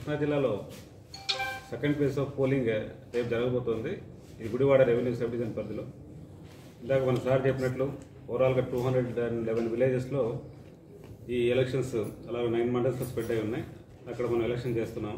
కృష్ణా జిల్లాలో second phase of polling రేపు జరగబోతోంది ఇది గుడివాడ రెవెన్యూ సబ్ డివిజన్ పరిధిలో ఇందాక మన సార్ చెప్పినట్లు ఓవరాల్గా టూ హండ్రెడ్ అండ్ లెవెన్ విలేజెస్లో ఈ ఎలక్షన్స్ అలాగే నైన్ మండల్స్లో స్ప్రెడ్ అయి ఉన్నాయి అక్కడ మనం ఎలక్షన్ చేస్తున్నాం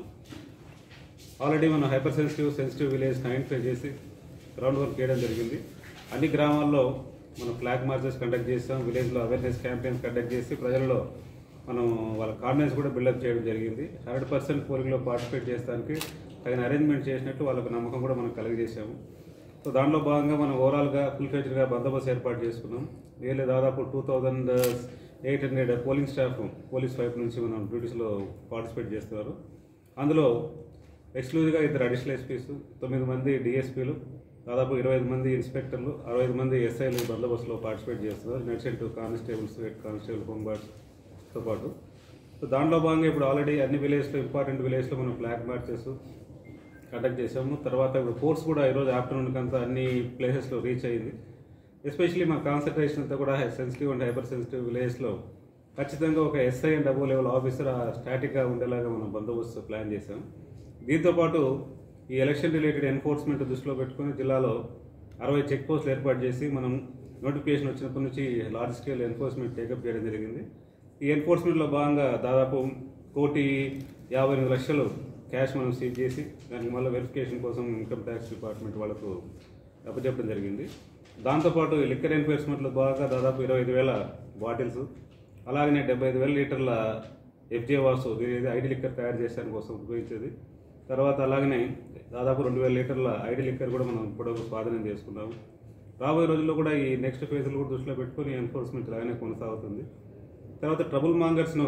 ఆల్రెడీ మనం hyper sensitive sensitive village identify చేసి గ్రౌండ్ వర్క్ చేయడం జరిగింది అన్ని గ్రామాల్లో మనం ఫ్లాగ్ మార్చెస్ కండక్ట్ చేస్తాం విలేజ్లో అవేర్నెస్ క్యాంపెయిన్స్ కండక్ట్ చేసి ప్రజల్లో మనం వాళ్ళ కాన్ఫిడెన్స్ కూడా బిల్డప్ చేయడం జరిగింది హండ్రెడ్ పర్సెంట్ పోలింగ్లో పార్టిసిపేట్ చేయడానికి తగిన అరేంజ్మెంట్ చేసినట్టు వాళ్ళకు నమ్మకం కూడా మనం కలిగజేసాము సో దాంట్లో భాగంగా మనం ఓవరాల్గా ఫుల్ ఫెజ్డ్గా బందోబస్తు ఏర్పాటు చేసుకున్నాం నియర్లీ దాదాపు two thousand eight hundred polling staff police వైపు నుంచి మనం డ్యూటీస్లో పార్టిసిపేట్ చేస్తున్నారు అందులో ఎక్స్క్లూజివ్గా ఇద్దరు అడిషనల్ ఎస్పీస్ తొమ్మిది మంది డిఎస్పీలు దాదాపు ఇరవై ఐదు మంది ఇన్స్పెక్టర్లు అరవై ఐదు మంది ఎస్ఐలు బందోబస్తులో పార్టిసిపేట్ చేస్తున్నారు next constables head constable home గార్డ్స్తో పాటు సో దాంట్లో భాగంగా ఇప్పుడు ఆల్రెడీ అన్ని విలేజ్లో ఇంపార్టెంట్ విలేజ్లో మనం ఫ్లాగ్ మార్చెస్ కండక్ట్ చేసాము తర్వాత ఇప్పుడు ఫోర్స్ కూడా ఈరోజు ఆఫ్టర్నూన్ అంతా అన్ని ప్లేసెస్లో రీచ్ అయ్యింది ఎస్పెషలీ మా కాన్సన్ట్రేషన్ అంతా కూడా సెన్సిటివ్ అండ్ హైపర్ సెన్సిటివ్ విలేజ్లో ఖచ్చితంగా ఒక SI and double level officer స్టాటిక్గా ఉండేలాగా మనం బందోబస్తు ప్లాన్ చేసాం దీంతోపాటు ఈ ఎలక్షన్ రిలేటెడ్ ఎన్ఫోర్స్మెంట్ దృష్టిలో పెట్టుకుని జిల్లాలో అరవై చెక్ పోస్టులు ఏర్పాటు చేసి మనం నోటిఫికేషన్ వచ్చినప్పటి నుంచి లార్జ్ స్కేల్ ఎన్ఫోర్స్మెంట్ టేకప్ చేయడం జరిగింది ఈ ఎన్ఫోర్స్మెంట్లో భాగంగా దాదాపు కోటి యాభై ఎనిమిది లక్షలు క్యాష్ మనం సీజ్ చేసి దానికి మళ్ళీ వెరిఫికేషన్ కోసం ఇన్కమ్ ట్యాక్స్ డిపార్ట్మెంట్ వాళ్ళకు అప్పచెప్పడం జరిగింది దాంతోపాటు ఈ లిక్కర్ ఎన్ఫోర్స్మెంట్లో బాగా దాదాపు ఇరవై ఐదు వేల బాటిల్స్ అలాగనే డెబ్బై ఐదు వేల లీటర్ల ఎఫ్జే వాసు ఇది ఐడి లిక్కర్ తయారు చేసడానికి కోసం ఉపయోగించేది తర్వాత అలాగనే దాదాపు రెండు వేల లీటర్ల ఐడి లిక్కర్ కూడా మనం ఇప్పుడు స్వాధీనం చేసుకున్నాము రాబోయే రోజుల్లో కూడా ఈ నెక్స్ట్ ఫేజ్లు కూడా దృష్టిలో పెట్టుకుని ఎన్ఫోర్స్మెంట్ ఇలాగనే కొనసాగుతుంది తర్వాత ట్రబుల్ మాంగర్స్ను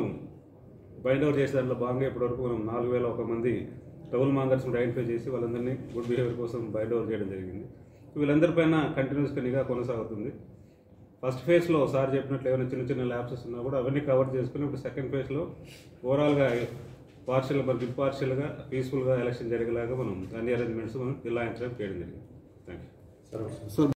బైండ్ అవుట్ చేసే దాంట్లో భాగంగా ఇప్పటివరకు మనం నాలుగు వేల ఒక మంది ట్రబుల్ మాంగర్స్ను ఐడెంటిఫై చేసి వాళ్ళందరినీ గుడ్ బిహేవియర్ కోసం బైండ్ అవుట్ చేయడం జరిగింది వీళ్ళందరిపైన కంటిన్యూస్గా నిఘా కొనసాగుతుంది ఫస్ట్ ఫేజ్లో సార్ చెప్పినట్లు ఏమైనా చిన్న చిన్న ల్యాబ్సెస్ ఉన్నా కూడా అవన్నీ కవర్ చేసుకుని ఇప్పుడు సెకండ్ ఫేజ్లో ఓవరాల్గా పార్షియల్ మనకి ఇంపార్షియల్గా పీస్ఫుల్గా ఎలక్షన్ జరిగేలాగా మనం అన్ని అరేంజ్మెంట్స్ మనం జిల్లా యంత్రం చేయడం జరిగింది థ్యాంక్ యూ సో